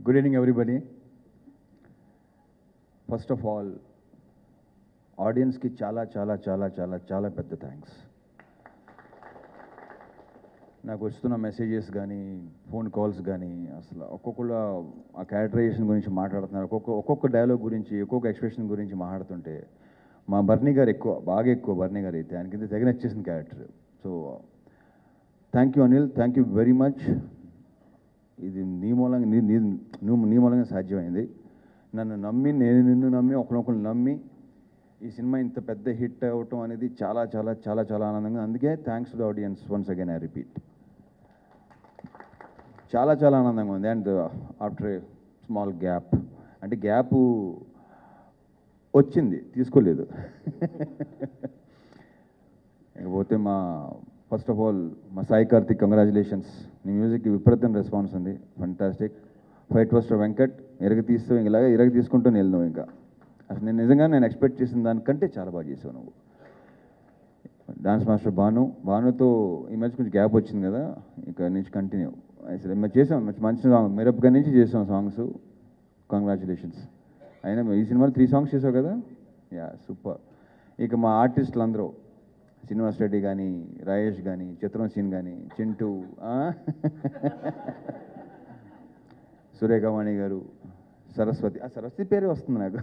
Good evening everybody first of all ఆడియన్స్కి చాలా చాలా చాలా చాలా చాలా పెద్ద థ్యాంక్స్ నాకు వస్తున్న మెసేజెస్ కానీ ఫోన్ కాల్స్ కానీ అసలు ఒక్కొక్కరు ఆ క్యారెక్టరైజేషన్ గురించి మాట్లాడుతున్నారు ఒక్కొక్క ఒక్కొక్క డైలాగ్ గురించి ఒక్కొక్క ఎక్స్ప్రెషన్ గురించి మాట్లాడుతుంటే మా బర్నీ గారు ఎక్కువ బాగా ఎక్కువ బర్నీ గారు అయితే ఆయనకి తెగ నచ్చేసిన character so thank you Anil thank you very much ఇది నీ మూలంగా నీ నీ నువ్వు నీ మూలంగా సాధ్యమైంది నన్ను నమ్మి నేను నిన్ను నమ్మి ఒకరినొకరు నమ్మి ఈ సినిమా ఇంత పెద్ద హిట్ అవ్వటం అనేది చాలా చాలా చాలా చాలా ఆనందంగా అందుకే thanks to audience once again I repeat చాలా చాలా ఆనందంగా ఉంది అండ్ ఆఫ్టర్ స్మాల్ గ్యాప్ అంటే గ్యాప్ వచ్చింది తీసుకోలేదు ఇకపోతే మా ఫస్ట్ ఆఫ్ ఆల్ మా సాయి కార్తిక్ కంగ్రాచులేషన్స్ నీ మ్యూజిక్కి విపరీతం రెస్పాన్స్ ఉంది ఫంటాస్టిక్ ఫైట్ మాస్టర్ వెంకట్ ఇరగ తీస్తూ ఇలాగే ఇరగ తీసుకుంటూ వెళ్ళినావు ఇంకా అసలు నేను నిజంగా నేను ఎక్స్పెక్ట్ చేసిన దానికంటే చాలా బాగా చేసావు నువ్వు డాన్స్ మాస్టర్ భాను భానుతో ఈ మధ్య కొంచెం గ్యాప్ వచ్చింది కదా ఇక నుంచి కంటిన్యూ అసలు మేము చేసాం మంచి మంచి సాంగ్ మిరపగా నుంచి చేసాం సాంగ్స్ కంగ్రాచులేషన్స్ అయినా ఈ సినిమాలో త్రీ సాంగ్స్ చేసావు కదా యా సూపర్ ఇక మా ఆర్టిస్టులు అందరూ శ్రీనివాస్ రెడ్డి కానీ రాయేష్ కానీ చిత్రం సీన్ కానీ చింటూ ఆ? సురేఖవాణి గారు సరస్వతి ఆ సరస్వతి పేరే వస్తుంది నాకు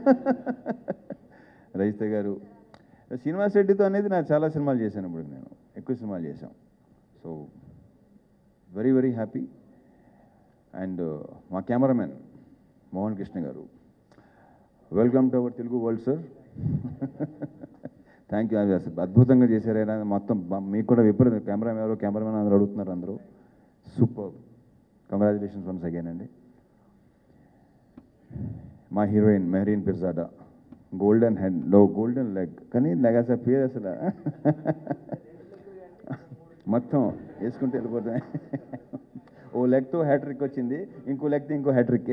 రజిత గారు శ్రీనివాస్ రెడ్డితో అనేది నాకు చాలా సినిమాలు చేశాను ఇప్పుడు నేను ఎక్కువ సినిమాలు చేశాం so very very happy and మా cameraman Mohan Krishna garu welcome to our Telugu world sir thank you అసలు అద్భుతంగా చేశారైనా మొత్తం బ- మీకు కూడా విపరీత కెమెరా ఎవరు కెమెరామెన్ అందరూ అడుగుతున్నారు అందరూ సూపర్ కంగ్రాచులేషన్స్ వన్స్ అగైన్ అండి మా heroine Mehreen Pirzada golden head లో గోల్డెన్ లెగ్ కానీ నాకు అసలు పేరు అసలు మొత్తం వేసుకుంటే వెళ్ళిపోతాయి ఓ లెగ్తో హ్యాట్రిక్ వచ్చింది ఇంకో లెగ్తో ఇంకో హ్యాట్రిక్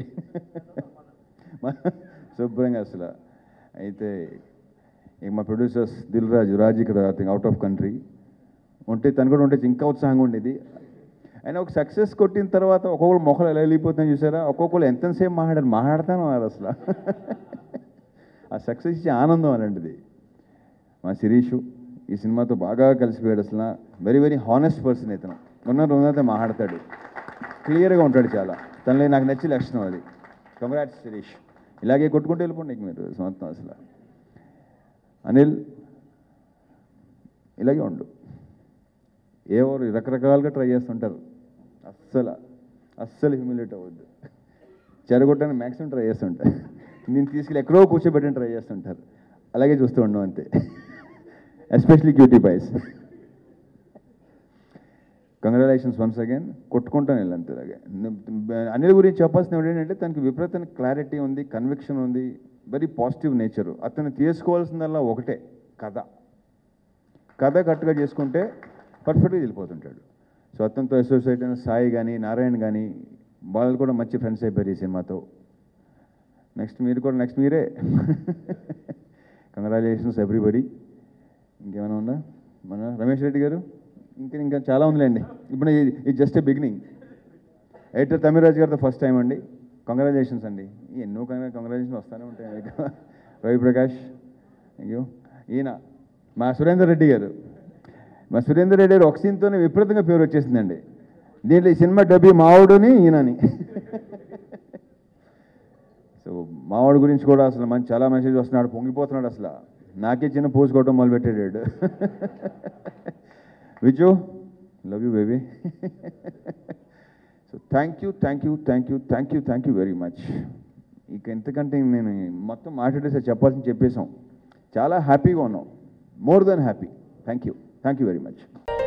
శుభ్రంగా అసలు అయితే ఇక మా ప్రొడ్యూసర్స్ దిల్ రాజు రాజ్ ఇక్కడ థింక్ అవుట్ ఆఫ్ కంట్రీ ఉంటే తను కూడా ఉంటే ఇంకా ఉత్సాహంగా ఉండేది అయినా ఒక సక్సెస్ కొట్టిన తర్వాత ఒక్కొక్కరు మొక్కలు ఎలా వెళ్ళిపోతాయని చూసారా ఒక్కొక్కరు ఎంతసేపు మాట్లాడారు మాట్లాడతాను అన్నారు అసలు ఆ సక్సెస్ ఇచ్చే ఆనందం అలాంటిది మా శిరీషు ఈ సినిమాతో బాగా కలిసిపోయాడు అసలు వెరీ వెరీ హానెస్ట్ పర్సన్ ఇతను ఉన్న రోజైతే మాట్లాడతాడు క్లియర్గా ఉంటాడు చాలా తనలో నాకు నచ్చి లక్షణం అది కంగ్రాట్స్ శిరీష్ ఇలాగే కొట్టుకుంటూ వెళ్ళిపోండి ఇక మీరు సొంతం అసలు అనిల్ ఇలాగే ఉండు ఎవరు రకరకాలుగా ట్రై చేస్తుంటారు అస్సలు అస్సలు హ్యూమిలేట్ అవ్వద్దు చెడగొట్టడానికి మ్యాక్సిమం ట్రై చేస్తుంటారు నేను తీసుకెళ్ళి ఎక్కడో కూర్చోబెట్టని ట్రై చేస్తుంటారు అలాగే చూస్తూ ఉండం అంతే especially cutie pies congratulations once again కొట్టుకుంటాను వెళ్ళి అంతే అలాగే అనిల్ గురించి చెప్పాల్సిన ఏంటంటే తనకి విపరీతమైన క్లారిటీ ఉంది కన్విక్షన్ ఉంది వెరీ పాజిటివ్ నేచర్ అతను తీసుకోవాల్సిందల్లా ఒకటే కథ కథ కట్టుగా చేసుకుంటే పర్ఫెక్ట్గా వెళ్ళిపోతుంటాడు సో అతనితో అసోసియేట్ అయిన సాయి కానీ నారాయణ కానీ వాళ్ళు కూడా మంచి ఫ్రెండ్స్ అయిపోయారు ఈ సినిమాతో నెక్స్ట్ మీరు కూడా నెక్స్ట్ మీరే కంగ్రాచులేషన్స్ ఎవ్రీబడి ఇంకేమైనా ఉందా మన రమేష్ రెడ్డి గారు ఇంకా ఇంకా చాలా ఉందిలేండి ఇప్పుడు ఇది- ఇది just a beginning editor Tamilraju గారితో ఫస్ట్ టైం అండి కంగ్రాచులేషన్స్ అండి ఎన్నో కంగ్రా కంగ్రాచులేషన్ వస్తూనే ఉంటాయి మీకు రవి ప్రకాష్ అయ్యో ఈయన మా సురేందర్ రెడ్డి గారు మా సురేందర్ రెడ్డి గారు ఒక సీన్తోనే విపరీతంగా పేరు వచ్చేసిందండి దీంట్లో ఈ సినిమా డబ్బి మావుడుని ఈయనని సో మావాడి గురించి కూడా అసలు మంచి చాలా మెసేజ్ వస్తున్నాడు పొంగిపోతున్నాడు అసలు నాకే చిన్న పోసుకోవడం మొదలుపెట్టాడు Viju love you baby so thank you thank you thank you thank you thank you very much ఇక ఎంతకంటే నేను మొత్తం మాట్లాడేసి చెప్పాల్సింది చెప్పేశాం చాలా హ్యాపీగా ఉన్నాం more than happy thank you thank you very much